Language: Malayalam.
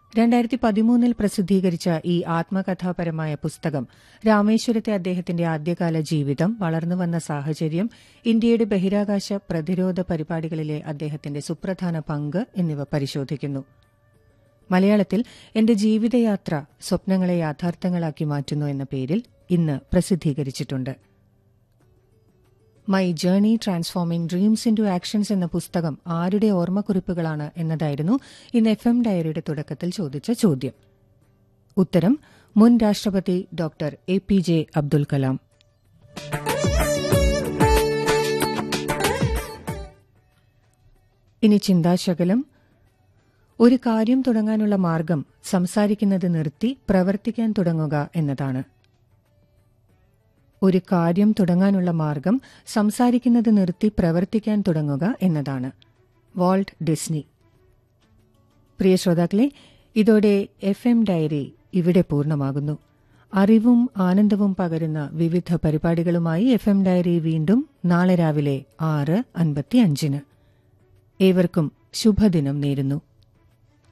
രണ്ടായിരത്തി പതിമൂന്നിൽ പ്രസിദ്ധീകരിച്ച ഈ ആത്മകഥാപരമായ പുസ്തകം രാമേശ്വരത്തെ അദ്ദേഹത്തിന്റെ ആദ്യകാല ജീവിതം വളർന്നുവന്ന സാഹചര്യം ഇന്ത്യയുടെ ബഹിരാകാശ പ്രതിരോധ പരിപാടികളിലെ അദ്ദേഹത്തിന്റെ സുപ്രധാന പങ്ക് എന്നിവ പരിശോധിക്കുന്നു മലയാളത്തിൽ എന്റെ ജീവിതയാത്ര സ്വപ്നങ്ങളെ യാഥാർത്ഥ്യങ്ങളാക്കി മാറ്റുന്നു എന്ന പേരിൽ ഇന്ന് പ്രസിദ്ധീകരിച്ചിട്ടുണ്ട് my journey transforming dreams into actions എന്ന പുസ്തകം ആരുടെ ഓർമ്മക്കുറിപ്പുകളാണ് എന്നതായിരുന്നു ഇന്ന് എഫ് എം ഡയറിയുടെ തുടക്കത്തിൽ ചോദിച്ച ചോദ്യം ഉത്തരം മുൻ രാഷ്ട്രപതി doctor A P J Abdul Kalam ഇനി ചിന്താശകലം ഒരു കാര്യം തുടങ്ങാനുള്ള മാർഗം സംസാരിക്കുന്നത് നിർത്തി പ്രവർത്തിക്കാൻ തുടങ്ങുക എന്നതാണ് ഒരു കാര്യം തുടങ്ങാനുള്ള മാർഗം സംസാരിക്കുന്നത് നിർത്തി പ്രവർത്തിക്കാൻ തുടങ്ങുക എന്നതാണ് വാൾട്ട് ഡിസ്നി പ്രിയ ശ്രോതാക്കളെ ഇതോടെ എഫ് എം ഡയറി ഇവിടെ പൂർണ്ണമാകുന്നു അറിവും ആനന്ദവും പകരുന്ന വിവിധ പരിപാടികളുമായി എഫ് എം ഡയറി വീണ്ടും നാളെ രാവിലെ ആറ് അൻപത്തി അഞ്ചിന് ഏവർക്കും ശുഭദിനം നേരുന്നു